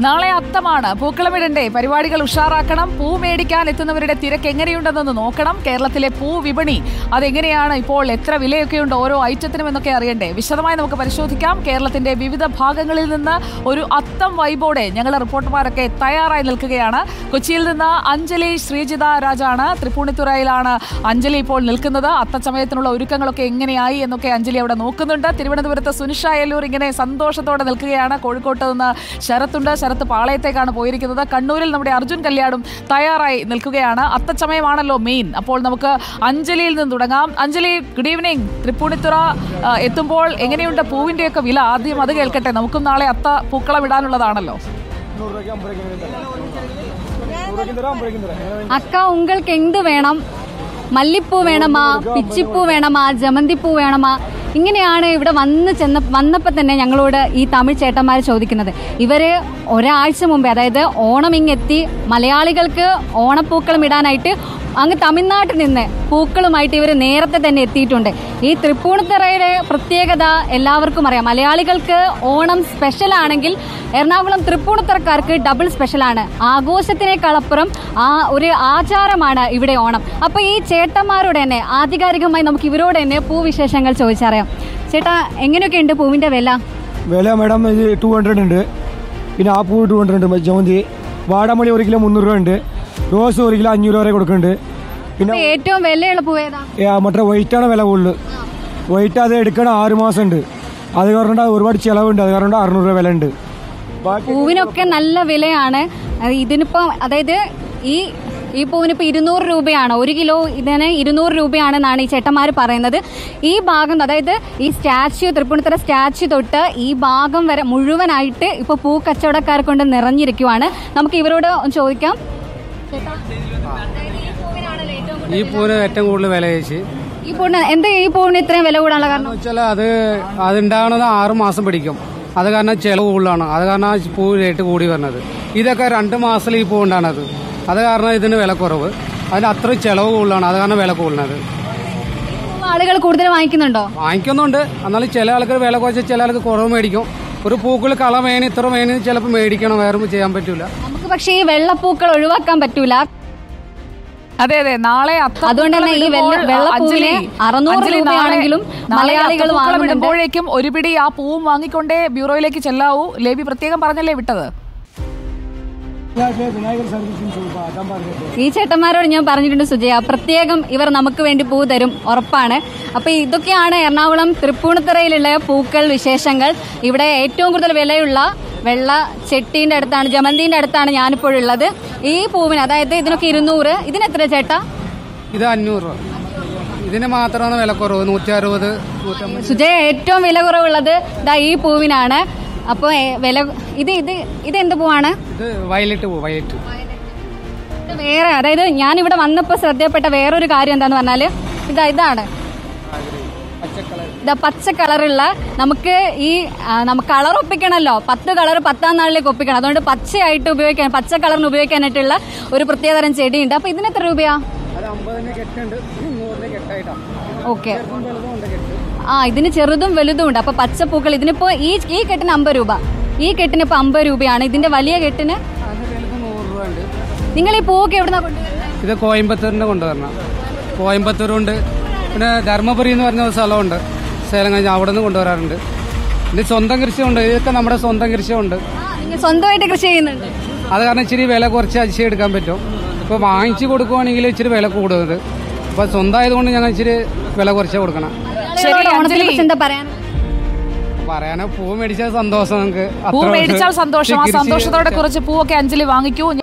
നാളെ അത്തമാണ് പൂക്കളമിടണ്ടേ പരിപാടികൾ ഉഷാറാക്കണം പൂ മേടിക്കാൻ എത്തുന്നവരുടെ തിരക്ക് എങ്ങനെയുണ്ടെന്നൊന്ന് നോക്കണം കേരളത്തിലെ പൂ വിപണി അതെങ്ങനെയാണ് ഇപ്പോൾ എത്ര വിലയൊക്കെയുണ്ട് ഓരോ ഐറ്റത്തിനും എന്നൊക്കെ അറിയണ്ടേ വിശദമായി നമുക്ക് പരിശോധിക്കാം കേരളത്തിന്റെ വിവിധ ഭാഗങ്ങളിൽ നിന്ന് ഒരു അത്തം വൈബോടെ ഞങ്ങളുടെ റിപ്പോർട്ടർമാരൊക്കെ തയ്യാറായി നിൽക്കുകയാണ് കൊച്ചിയിൽ നിന്ന് അഞ്ജലി ശ്രീജിത രാജാണ് തൃപ്പൂണിത്തുറയിലാണ് അഞ്ജലി ഇപ്പോൾ നിൽക്കുന്നത് അത്തച്ചമയത്തിനുള്ള ഒരുക്കങ്ങളൊക്കെ എങ്ങനെയായി എന്നൊക്കെ അഞ്ജലി അവിടെ നോക്കുന്നുണ്ട് തിരുവനന്തപുരത്ത് സുനിഷ അയല്ലൂർ ഇങ്ങനെ സന്തോഷത്തോടെ നിൽക്കുകയാണ് കോഴിക്കോട്ട് നിന്ന് ശരത്തുണ്ട് ശരത്ത് പാളയത്തേക്കാണ് പോയിരിക്കുന്നത് കണ്ണൂരിൽ നമ്മുടെ അർജുൻ കല്യാണും തയ്യാറായി നിൽക്കുകയാണ് അത്തച്ചമയമാണല്ലോ മെയിൻ അപ്പോൾ നമുക്ക് അഞ്ജലിയിൽ നിന്ന് തുടങ്ങാം അഞ്ജലി ഗുഡ് ഈവനിങ് തൃപ്പൂണിത്തുറ ആ, എത്തുമ്പോൾ എങ്ങനെയുണ്ട് പൂവിന്റെയൊക്കെ വില ആദ്യം അത് കേൾക്കട്ടെ നമുക്കും നാളെ അത്ത പൂക്കളം ഇടാനുള്ളതാണല്ലോ അക്ക ഉങ്ങൾക്ക് എന്ത് വേണം മല്ലിപ്പൂ വേണമാ പിച്ചിപ്പൂ വേണമാ ജമന്തിപ്പൂ വേണമാ ഇങ്ങനെയാണ് ഇവിടെ വന്ന് ചെന്ന വന്നപ്പോൾ തന്നെ ഞങ്ങളോട് ഈ തമിഴ് ചേട്ടന്മാർ ചോദിക്കുന്നത് ഇവര് ഒരാഴ്ച മുമ്പേ അതായത് ഓണം ഇങ്ങെത്തി മലയാളികൾക്ക് ഓണപ്പൂക്കളം ഇടാനായിട്ട് അങ്ങ് തമിഴ്നാട്ടിൽ നിന്ന് പൂക്കളുമായിട്ട് ഇവർ നേരത്തെ തന്നെ എത്തിയിട്ടുണ്ട് ഈ തൃപ്പൂണിത്തറയുടെ പ്രത്യേകത എല്ലാവർക്കും അറിയാം മലയാളികൾക്ക് ഓണം സ്പെഷ്യൽ ആണെങ്കിൽ എറണാകുളം തൃപ്പൂണിത്തറക്കാർക്ക് ഡബിൾ സ്പെഷ്യലാണ് ആഘോഷത്തിനേക്കാളപ്പുറം ആ ഒരു ആചാരമാണ് ഇവിടെ ഓണം അപ്പോൾ ഈ ചേട്ടന്മാരോട് തന്നെ ആധികാരികമായി നമുക്ക് ഇവരോട് തന്നെ പൂവിശേഷങ്ങൾ ചോദിച്ചറിയാം ചേട്ടാ എങ്ങനെയൊക്കെയുണ്ട് പൂവിൻ്റെ വില വില മാഡം ഇത് ടു ഹൺഡ്രഡ് ഉണ്ട് പിന്നെ ആ പൂ ടു ഹൺഡ്രഡ് ഉണ്ട് ജമന്തി വാടാമല്ലി ഒരു കിലോ മുന്നൂറ് രൂപ ഉണ്ട് റോസ് ഒരു കിലോ അഞ്ഞൂറ് വരെ കൊടുക്കുന്നുണ്ട് പിന്നെ ഇപ്പൊ ഏറ്റവും വിലയുള്ള പൂ ഏതാ ഏ, ആ മറ്റേ വൈറ്റാണ് വില കൂടുതൽ വൈറ്റ് അത് എടുക്കണം ആറ് മാസം ഉണ്ട് അത് കാരണം ഒരുപാട് ചിലവുണ്ട് അത് കാരണം അറുന്നൂറ് രൂപ വില ഉണ്ട് ബാക്കി പൂവിനൊക്കെ നല്ല വിലയാണ് അത് ഇതിനിപ്പം അതായത് ഈ ഈ പൂവിനിപ്പോൾ ഇരുന്നൂറ് രൂപയാണ് ഒരു കിലോ ഇതിന് ഇരുന്നൂറ് രൂപയാണെന്നാണ് ഈ ചേട്ടന്മാർ പറയുന്നത് ഈ ഭാഗം അതായത് ഈ സ്റ്റാച്യു തൃപ്പൂണിത്തറ സ്റ്റാച്യു തൊട്ട് ഈ ഭാഗം വരെ മുഴുവനായിട്ട് ഇപ്പോൾ പൂ കച്ചവടക്കാരെ കൊണ്ട് നിറഞ്ഞിരിക്കുവാണ് നമുക്ക് ഇവരോട് ഒന്ന് ചോദിക്കാം ഈ പൂവിന് ഏറ്റവും കൂടുതൽ വില ചേച്ചി ഈ പൂവിന് എന്താ ഈ പൂവിന് ഇത്രയും വില കൂടാനുള്ള കാരണം എന്ന് വെച്ചാൽ അത് അതുണ്ടാകുന്നത് ആറ് മാസം പിടിക്കും അത് കാരണം ചിലവ് കൂടുതലാണ് അത് കാരണം ആ പൂ റേറ്റ് കൂടി വരുന്നത് ഇതൊക്കെ രണ്ട് മാസത്തിൽ ഈ പൂ ഉണ്ടാകുന്നത് അത് കാരണം ഇതിന് വില കുറവ് അതിന് അത്ര ചിലവ് കൂടുതലാണ് അത് കാരണം വില കൂടുന്നത് ആളുകൾ കൂടുതൽ വാങ്ങിക്കുന്നുണ്ടോ വാങ്ങിക്കുന്നുണ്ട് എന്നാലും ചില ആൾക്കാർ വില കുറച്ച് ചില ആൾക്ക് കുറവ് മേടിക്കും ഒരു പൂക്കൾ കള വേണി ഇത്ര വേണി ചിലപ്പോൾ മേടിക്കണം വേറെ ഒന്നും ചെയ്യാൻ പറ്റൂല നമുക്ക് പക്ഷേ ഈ വെള്ളപ്പൂക്കൾ ഒഴിവാക്കാൻ പറ്റൂല അതെ അതെ നാളെ അത്തം അതുകൊണ്ട് തന്നെ ഈ പൂക്കളം വെള്ള- ഇടുമ്പോൾ, വെള്ളപ്പൂവിന് അഞ്ജലി, അറുന്നൂറ് അഞ്ജലി, നാളെ- രൂപയാണെങ്കിലും നാളെ മലയാളികൾ അത്തപ്പൂക്കളം വാങ്ങുന്നുണ്ട്. ഇടുമ്പോഴേക്കും ഒരു പിടി ആ പൂവും വാങ്ങിക്കൊണ്ടേ ബ്യൂറോയിലേക്ക് ചെല്ലാവൂ ലേബി പ്രത്യേകം പറഞ്ഞല്ലേ വിട്ടത് വിനായകർ സർവീസിന് ചോദിക്കാം അതാ പറഞ്ഞത് ഈ ചേട്ടന്മാരോട് ഞാൻ പറഞ്ഞിട്ടുണ്ട് സുജയ പ്രത്യേകം ഇവർ നമുക്ക് വേണ്ടി പൂ തരും ഉറപ്പാണ് അപ്പൊ ഇതൊക്കെയാണ് എറണാകുളം തൃപ്പൂണിത്തറയിലുള്ള പൂക്കൾ വിശേഷങ്ങൾ ഇവിടെ ഏറ്റവും കൂടുതൽ വിലയുള്ള വെള്ള ചെട്ടീന്റെ അടുത്താണ് ജമന്തിന്റെ അടുത്താണ് ഞാനിപ്പോൾ ഉള്ളത് ഈ പൂവിന് അതായത് ഇതിനൊക്കെ ഇരുന്നൂറ് ഇതിനെത്ര ചേട്ടാ ഇത് അഞ്ഞൂറ് രൂപ ഇതിന് മാത്രമാണ് വില കുറവ് നൂറ്റി അറുപത് നൂറ്റമ്പത് സുജയ ഏറ്റവും വില കുറവുള്ളത് ദാ ഈ പൂവിനാണ് അപ്പോൾ വില ഇത് ഇത് ഇത് എന്ത് പൂവാണ് ഇത് വയലറ്റ് പൂ വയലറ്റ് ഇത് വേറെ അതായത് ഞാൻ ഇവിടെ വന്നപ്പോൾ ശ്രദ്ധയപ്പെട്ട വേറൊരു കാര്യം എന്താന്ന് പറഞ്ഞാല് ഇതാ ഇതാണ് ഇതാ പച്ച കളറുള്ള നമുക്ക് ഈ ആ, നമുക്ക് കളർ ഒപ്പിക്കണമല്ലോ പത്ത് കളർ പത്താം നാളിലേക്ക് ഒപ്പിക്കണം അതുകൊണ്ട് പച്ചയായിട്ട് ഉപയോഗിക്കാൻ പച്ച കളറിന് ഉപയോഗിക്കാനായിട്ടുള്ള ഒരു പ്രത്യേകതരം ചെടിയുണ്ട് അപ്പൊ ഇതിന് എത്ര രൂപയാ അത് അമ്പതിന്റെ കെട്ടുണ്ട് നൂറിന്റെ കെട്ടായിട്ടാണ് ഓക്കെ ആ ഇതിന് ചെറുതും വലുതും ഉണ്ട് അപ്പൊ പച്ചപ്പൂക്കൾ ഇതിനിപ്പോ ഈ ഈ കെട്ടിന് അമ്പത് രൂപ ഈ കെട്ടിന് ഇപ്പൊ അമ്പത് രൂപയാണ് ഇതിന്റെ വലിയ കെട്ടിന് അതിന് വലുത് നൂറ് രൂപ ഉണ്ട് നിങ്ങൾ ഈ പൂവൊക്കെ എവിടുന്നാ കൊണ്ടുവരുന്നത് ഇത് കോയമ്പത്തൂരിന്റെ കൊണ്ടുവരണം കോയമ്പത്തൂരുണ്ട് പിന്നെ ധർമ്മപുരി എന്ന് പറഞ്ഞ ഒരു സ്ഥലമുണ്ട് സേലം കഴിഞ്ഞ് അവിടെ നിന്ന് കൊണ്ടുവരാറുണ്ട് ഇത് സ്വന്തം കൃഷിയുണ്ട് ഇതൊക്കെ നമ്മുടെ സ്വന്തം കൃഷിയുണ്ട് നിങ്ങൾ സ്വന്തമായിട്ട് കൃഷി ചെയ്യുന്നുണ്ട് അത് കാരണം ഇച്ചിരി വില കുറച്ച് അരിശി എടുക്കാൻ പറ്റും ഇപ്പോൾ വാങ്ങിച്ച് കൊടുക്കുവാണെങ്കിൽ ഇച്ചിരി വില കൂടുന്നത് അപ്പോൾ സ്വന്തമായതുകൊണ്ട് ഞങ്ങൾ ഇച്ചിരി വില കുറച്ച് കൊടുക്കണം ശരി, ഓണത്തിനെ അഞ്ജലി. കുറിച്ച് എന്താ പറയാൻ പറയാനോ പൂ മേടിച്ചാൽ സന്തോഷം നമുക്ക് പൂ അത്ര മേടിച്ചാൽ സന്തോഷം ആ കൃഷി- സന്തോഷത്തോടെ കുറച്ച് പൂവൊക്കെ അഞ്ജലി വാങ്ങിക്കൂ